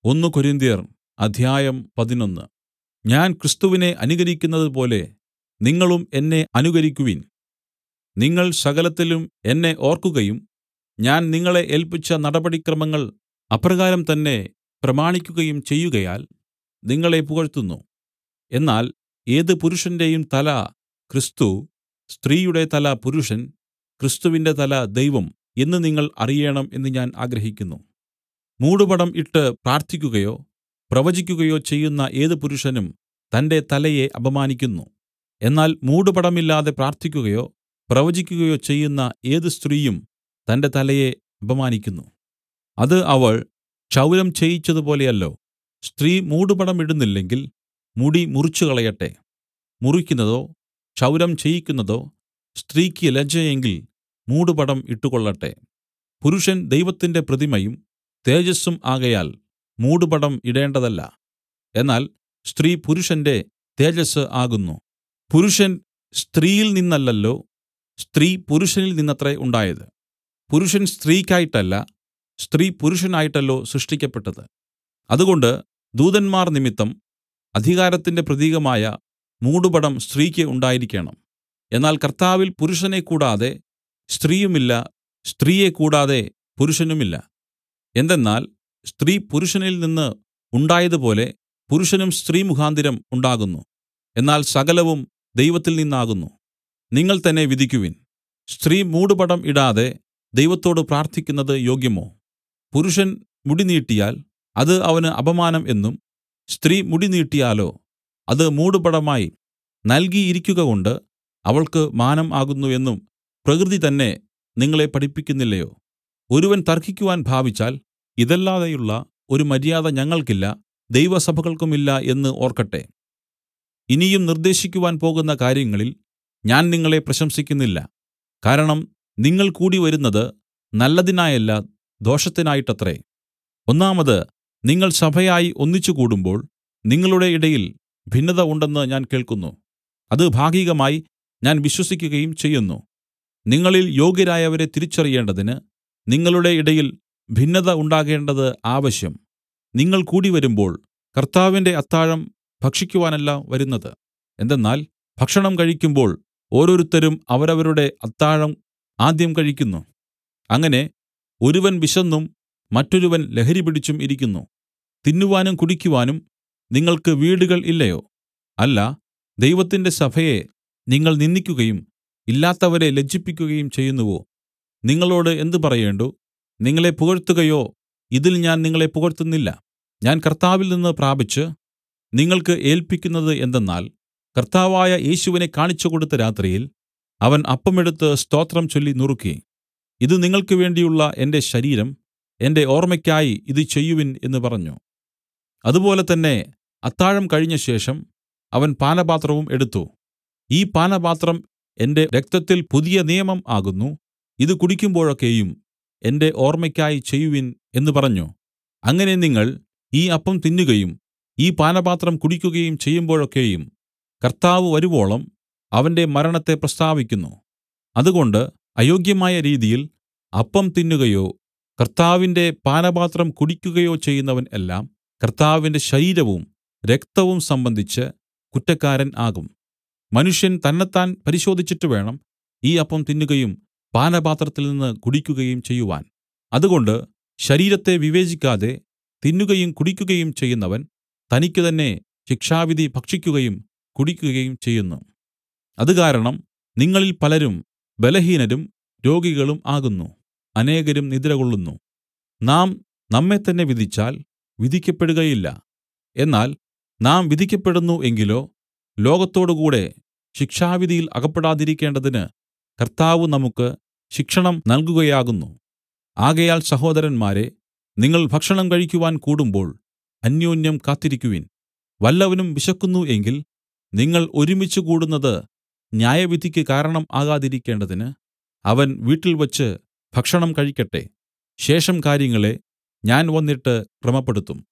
ഒന്ന് കൊരിന്ത്യർ അധ്യായം പതിനൊന്ന് ഞാൻ ക്രിസ്തുവിനെ അനുകരിക്കുന്നതുപോലെ നിങ്ങളും എന്നെ അനുകരിക്കുവിൻ നിങ്ങൾ സകലത്തിലും എന്നെ ഓർക്കുകയും ഞാൻ നിങ്ങളെ ഏല്പിച്ച നടപടിക്രമങ്ങൾ അപ്രകാരം തന്നെ പ്രമാണിക്കുകയും ചെയ്യുകയാൽ നിങ്ങളെ പുകഴ്ത്തുന്നു എന്നാൽ ഏത് പുരുഷന്റെയും തല ക്രിസ്തു സ്ത്രീയുടെ തല പുരുഷൻ ക്രിസ്തുവിന്റെ തല ദൈവം എന്ന് നിങ്ങൾ അറിയണം എന്ന് ഞാൻ ആഗ്രഹിക്കുന്നു മൂടുപടം ഇട്ട് പ്രാർത്ഥിക്കുകയോ പ്രവചിക്കുകയോ ചെയ്യുന്ന ഏത് പുരുഷനും തന്റെ തലയെ അപമാനിക്കുന്നു എന്നാൽ മൂടുപടമില്ലാതെ പ്രാർത്ഥിക്കുകയോ പ്രവചിക്കുകയോ ചെയ്യുന്ന ഏത് സ്ത്രീയും തന്റെ തലയെ അപമാനിക്കുന്നു അത് അവൾ ക്ഷൗരം ചെയ്യിച്ചതുപോലെയല്ലോ സ്ത്രീ മൂടുപടം ഇടുന്നില്ലെങ്കിൽ മുടി മുറിച്ചുകളയട്ടെ മുറിക്കുന്നതോ ക്ഷൗരം ചെയ്യിക്കുന്നതോ സ്ത്രീക്ക് ലജ്ജയെങ്കിൽ മൂടുപടം ഇട്ടുകൊള്ളട്ടെ പുരുഷൻ ദൈവത്തിന്റെ പ്രതിമയും തേജസ്സും ആകയാൽ മൂടുപടം ഇടേണ്ടതല്ല എന്നാൽ സ്ത്രീ പുരുഷന്റെ തേജസ്സ് ആകുന്നു പുരുഷൻ സ്ത്രീയിൽ നിന്നല്ലല്ലോ സ്ത്രീ പുരുഷനിൽ നിന്നത്രേ ഉണ്ടായത് പുരുഷൻ സ്ത്രീക്കായിട്ടല്ല സ്ത്രീ പുരുഷനായിട്ടല്ലോ സൃഷ്ടിക്കപ്പെട്ടത് അതുകൊണ്ട് ദൂതന്മാർ നിമിത്തം അധികാരത്തിന്റെ പ്രതീകമായ മൂടുപടം സ്ത്രീക്ക് ഉണ്ടായിരിക്കേണം എന്നാൽ കർത്താവിൽ പുരുഷനെ കൂടാതെ സ്ത്രീയുമില്ല സ്ത്രീയെ കൂടാതെ പുരുഷനുമില്ല എന്തെന്നാൽ സ്ത്രീ പുരുഷനിൽ നിന്ന് ഉണ്ടായതുപോലെ പുരുഷനും സ്ത്രീ മുഖാന്തരം ഉണ്ടാകുന്നു എന്നാൽ സകലവും ദൈവത്തിൽ നിന്നാകുന്നു നിങ്ങൾ തന്നെ വിധിക്കുവിൻ സ്ത്രീ മൂടുപടം ഇടാതെ ദൈവത്തോട് പ്രാർത്ഥിക്കുന്നത് യോഗ്യമോ പുരുഷൻ മുടി നീട്ടിയാൽ അത് അവന് അപമാനം എന്നും സ്ത്രീ മുടി നീട്ടിയാലോ അത് മൂടുപടമായി നൽകിയിരിക്കുകകൊണ്ട് അവൾക്ക് മാനം ആകുന്നു എന്നും പ്രകൃതി തന്നെ നിങ്ങളെ പഠിപ്പിക്കുന്നില്ലയോ ഒരുവൻ തർക്കിക്കുവാൻ ഭാവിച്ചാൽ ഇതല്ലാതെയുള്ള ഒരു മര്യാദ ഞങ്ങൾക്കില്ല ദൈവസഭകൾക്കുമില്ല എന്ന് ഓർക്കട്ടെ ഇനിയും നിർദ്ദേശിക്കുവാൻ പോകുന്ന കാര്യങ്ങളിൽ ഞാൻ നിങ്ങളെ പ്രശംസിക്കുന്നില്ല കാരണം നിങ്ങൾ കൂടിവരുന്നത് നല്ലതിനായല്ല ദോഷത്തിനായിട്ടത്രേ ഒന്നാമത് നിങ്ങൾ സഭയായി ഒന്നിച്ചുകൂടുമ്പോൾ നിങ്ങളുടെ ഇടയിൽ ഭിന്നത ഉണ്ടെന്ന് ഞാൻ കേൾക്കുന്നു അത് ഭാഗികമായി ഞാൻ വിശ്വസിക്കുകയും ചെയ്യുന്നു നിങ്ങളിൽ യോഗ്യരായവരെ തിരിച്ചറിയേണ്ടതിന് നിങ്ങളുടെ ഇടയിൽ ഭിന്നത ഉണ്ടാകേണ്ടത് ആവശ്യം നിങ്ങൾ കൂടിവരുമ്പോൾ കർത്താവിന്റെ അത്താഴം ഭക്ഷിക്കുവാനല്ല വരുന്നത് എന്തെന്നാൽ ഭക്ഷണം കഴിക്കുമ്പോൾ ഓരോരുത്തരും അവരവരുടെ അത്താഴം ആദ്യം കഴിക്കുന്നു അങ്ങനെ ഒരുവൻ വിശന്നും മറ്റൊരുവൻ ലഹരി പിടിച്ചും ഇരിക്കുന്നു തിന്നുവാനും കുടിക്കുവാനും നിങ്ങൾക്ക് വീടുകൾ ഇല്ലയോ അല്ല ദൈവത്തിന്റെ സഭയെ നിങ്ങൾ നിന്ദിക്കുകയും ഇല്ലാത്തവരെ ലജ്ജിപ്പിക്കുകയും ചെയ്യുന്നുവോ നിങ്ങളോട് എന്ത് പറയേണ്ടു നിങ്ങളെ പുകഴ്ത്തുകയോ ഇതിൽ ഞാൻ നിങ്ങളെ പുകഴ്ത്തുന്നില്ല ഞാൻ കർത്താവിൽ നിന്ന് പ്രാപിച്ച് നിങ്ങൾക്ക് ഏൽപ്പിക്കുന്നത് എന്തെന്നാൽ കർത്താവായ യേശുവിനെ കാണിച്ചുകൊടുത്ത രാത്രിയിൽ അവൻ അപ്പമെടുത്ത് സ്തോത്രം ചൊല്ലി നുറുക്കി ഇത് നിങ്ങൾക്ക് വേണ്ടിയുള്ള എന്റെ ശരീരം എന്റെ ഓർമ്മയ്ക്കായി ഇത് ചെയ്യുവിൻ എന്ന് പറഞ്ഞു അതുപോലെ തന്നെ അത്താഴം കഴിഞ്ഞ ശേഷം അവൻ പാനപാത്രവും എടുത്തു ഈ പാനപാത്രം എന്റെ രക്തത്തിൽ പുതിയ നിയമം ആകുന്നു ഇത് കുടിക്കുമ്പോഴൊക്കെയും എന്റെ ഓർമ്മയ്ക്കായി ചെയ്യുവിൻ എന്ന് പറഞ്ഞു അങ്ങനെ നിങ്ങൾ ഈ അപ്പം തിന്നുകയും ഈ പാനപാത്രം കുടിക്കുകയും ചെയ്യുമ്പോഴൊക്കെയും കർത്താവ് വരുവോളം അവന്റെ മരണത്തെ പ്രസ്താവിക്കുന്നു അതുകൊണ്ട് അയോഗ്യമായ രീതിയിൽ അപ്പം തിന്നുകയോ കർത്താവിന്റെ പാനപാത്രം കുടിക്കുകയോ ചെയ്യുന്നവൻ എല്ലാം കർത്താവിന്റെ ശരീരവും രക്തവും സംബന്ധിച്ച് കുറ്റക്കാരൻ ആകും മനുഷ്യൻ തന്നെത്താൻ പരിശോധിച്ചിട്ട് വേണം ഈ അപ്പം തിന്നുകയും പാനപാത്രത്തിൽ നിന്ന് കുടിക്കുകയും ചെയ്യുവാൻ അതുകൊണ്ട് ശരീരത്തെ വിവേചിക്കാതെ തിന്നുകയും കുടിക്കുകയും ചെയ്യുന്നവൻ തനിക്ക് തന്നെ ശിക്ഷാവിധി ഭക്ഷിക്കുകയും കുടിക്കുകയും ചെയ്യുന്നു അത് കാരണം നിങ്ങളിൽ പലരും ബലഹീനരും രോഗികളും ആകുന്നു അനേകരും നിദ്രകൊള്ളുന്നു നാം നമ്മെത്തന്നെ വിധിച്ചാൽ വിധിക്കപ്പെടുകയില്ല എന്നാൽ നാം വിധിക്കപ്പെടുന്നു എങ്കിലോ ലോകത്തോടുകൂടെ ശിക്ഷാവിധിയിൽ അകപ്പെടാതിരിക്കേണ്ടതിന് കർത്താവ് നമുക്ക് ശിക്ഷണം നൽകുകയാകുന്നു ആകയാൽ സഹോദരന്മാരെ നിങ്ങൾ ഭക്ഷണം കഴിക്കുവാൻ കൂടുമ്പോൾ അന്യോന്യം കാത്തിരിക്കുവിൻ വല്ലവനും വിശക്കുന്നു എങ്കിൽ നിങ്ങൾ ഒരുമിച്ച് കൂടുന്നത് ന്യായവിധിക്ക് കാരണം ആകാതിരിക്കേണ്ടതിന് അവൻ വീട്ടിൽവച്ച് ഭക്ഷണം കഴിക്കട്ടെ ശേഷം കാര്യങ്ങളെ ഞാൻ വന്നിട്ട് ക്രമപ്പെടുത്തും